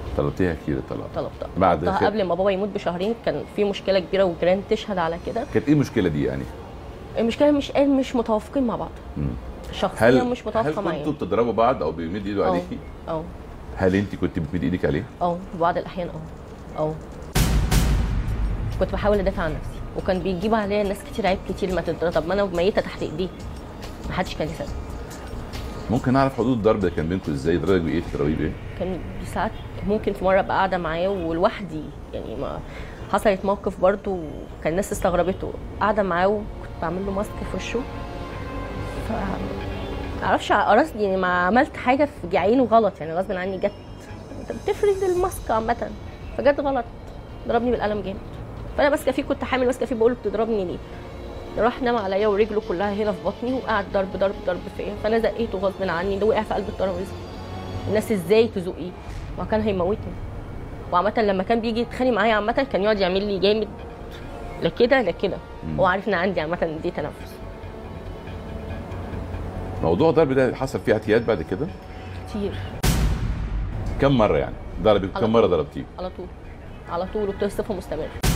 طلبتيها كتير الطلاق طلبتها بعد طلبتها كده؟ قبل ما بابا يموت بشهرين كان في مشكله كبيره وجيران تشهد على كده كانت ايه المشكله دي يعني المشكله مش مش متوافقين مع بعض مم. شخصيا هل مش هل متوافقه معايا كنتوا بتضربوا بعض او بيمد ايده اه عليكي اه هل انت كنت بتمد ايدك عليه اه في بعض الاحيان اه اه كنت بحاول ادافع عن نفسي وكان بيجيب عليا ناس كتير عيب كتير ما تضرب طب ما انا ميته تحت ايديه ما حدش كان يصدق ممكن نعرف حدود الضرب ده كان بينكم ازاي ضربك بايه تضربيه بايه كان ساعات ممكن في مره ابقى قاعده معاه ولوحدي يعني ما حصلت موقف برضو كان الناس استغربته قاعده معاه وكنت بعمل له ماسك في وشه ف معرفش قرصني يعني ما عملت حاجه في عينه غلط يعني غصب عني جت انت بتفرد الماسك عامه فجت غلط ضربني بالقلم جامد فانا ماسكه فيه كنت حامل ماسكه فيه بقول له بتضربني ليه راح نام عليا ورجله كلها هنا في بطني وقعد ضرب ضرب ضرب فيا فانا زقيته غصب عني ده وقع في قلب الترابيزه الناس ازاي تزقيه ما كان هيموتني وعامة لما كان بيجي يتخانق معايا عامة كان يقعد يعمل لي جامد لا كده لا كده مم. هو عارف ان عندي عامة دي تنفس موضوع الضرب ده حصل فيه اعتياد بعد كده كتير كم مره يعني ضربك على كم مره طول. ضربتيه على طول على طول وبصفة مستمرة